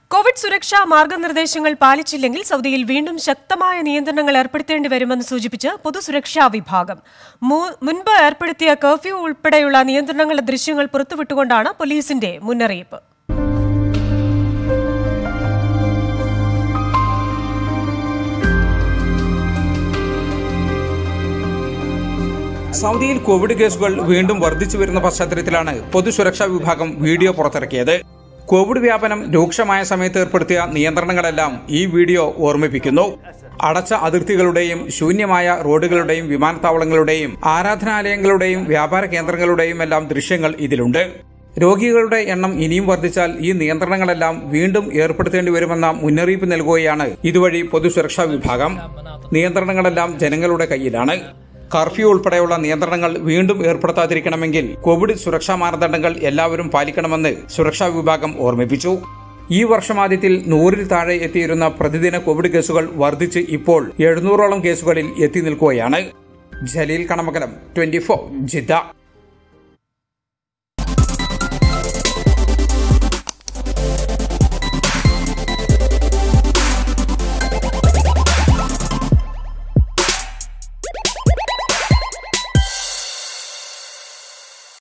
Covid സുരക്ഷാ മാർഗനിർദ്ദേശങ്ങൾ പാലിച്ചില്ലെങ്കിൽ സൗദിയിൽ വീണ്ടും ശക്തമായ നിയന്ത്രണങ്ങൾ ഏർപ്പെടുത്തേണ്ടി വരുമെന്ന് സൂചിപ്പിച്ച് പൊതുസുരക്ഷാ വിഭാഗം മു- മുൻപ് ഏർപ്പെടുത്തിയ കർഫ്യൂ ഉൾപ്പെടെയുള്ള നിയന്ത്രണങ്ങളുടെ ദൃശ്യങ്ങൾ പുറത്തുവിട്ടുകൊണ്ടാണ് പോലീസിന്റെ മുന്നറിയിപ്പ് സൗദിയിൽ കോവിഡ് കേസുകൾ വീണ്ടും വർദ്ധിച്ചു വരുന്ന പശ്ചാത്തലത്തിലാണ് പൊതുസുരക്ഷാ വിഭാഗം വീഡിയോ പുറത്തിറക്കിയത് കോവിഡ് വ്യാപനം രൂക്ഷമായ സമയത്ത് ഏർപ്പെടുത്തിയ നിയന്ത്രണങ്ങളെല്ലാം ഈ വീഡിയോ ഓർമ്മിപ്പിക്കുന്നു അടച്ച അതിർത്തികളുടെയും ശൂന്യമായ റോഡുകളുടെയും വിമാനത്താവളങ്ങളുടെയും ആരാധനാലയങ്ങളുടെയും വ്യാപാര കേന്ദ്രങ്ങളുടെയും എല്ലാം ദൃശ്യങ്ങൾ ഇതിലുണ്ട് രോഗികളുടെ എണ്ണം ഇനിയും വർദ്ധിച്ചാൽ ഈ നിയന്ത്രണങ്ങളെല്ലാം വീണ്ടും ഏർപ്പെടുത്തേണ്ടി വരുമെന്ന മുന്നറിയിപ്പ് നൽകുകയാണ് ഇതുവഴി പൊതുസുരക്ഷാ വിഭാഗം നിയന്ത്രണങ്ങളെല്ലാം ജനങ്ങളുടെ കയ്യിലാണ് കർഫ്യൂ ഉൾപ്പെടെയുള്ള നിയന്ത്രണങ്ങൾ വീണ്ടും ഏർപ്പെടുത്താതിരിക്കണമെങ്കിൽ കോവിഡ് സുരക്ഷാ മാനദണ്ഡങ്ങൾ എല്ലാവരും പാലിക്കണമെന്ന് സുരക്ഷാ വിഭാഗം ഓർമ്മിപ്പിച്ചു ഈ വർഷമാദ്യത്തിൽ നൂറിൽ താഴെ എത്തിയിരുന്ന പ്രതിദിന കോവിഡ് കേസുകൾ വർദ്ധിച്ച് ഇപ്പോൾ എഴുന്നൂറോളം കേസുകളിൽ എത്തി നിൽക്കുകയാണ് ജലീൽ കണമകലം ട്വന്റി ഫോർ ജിദ്ദ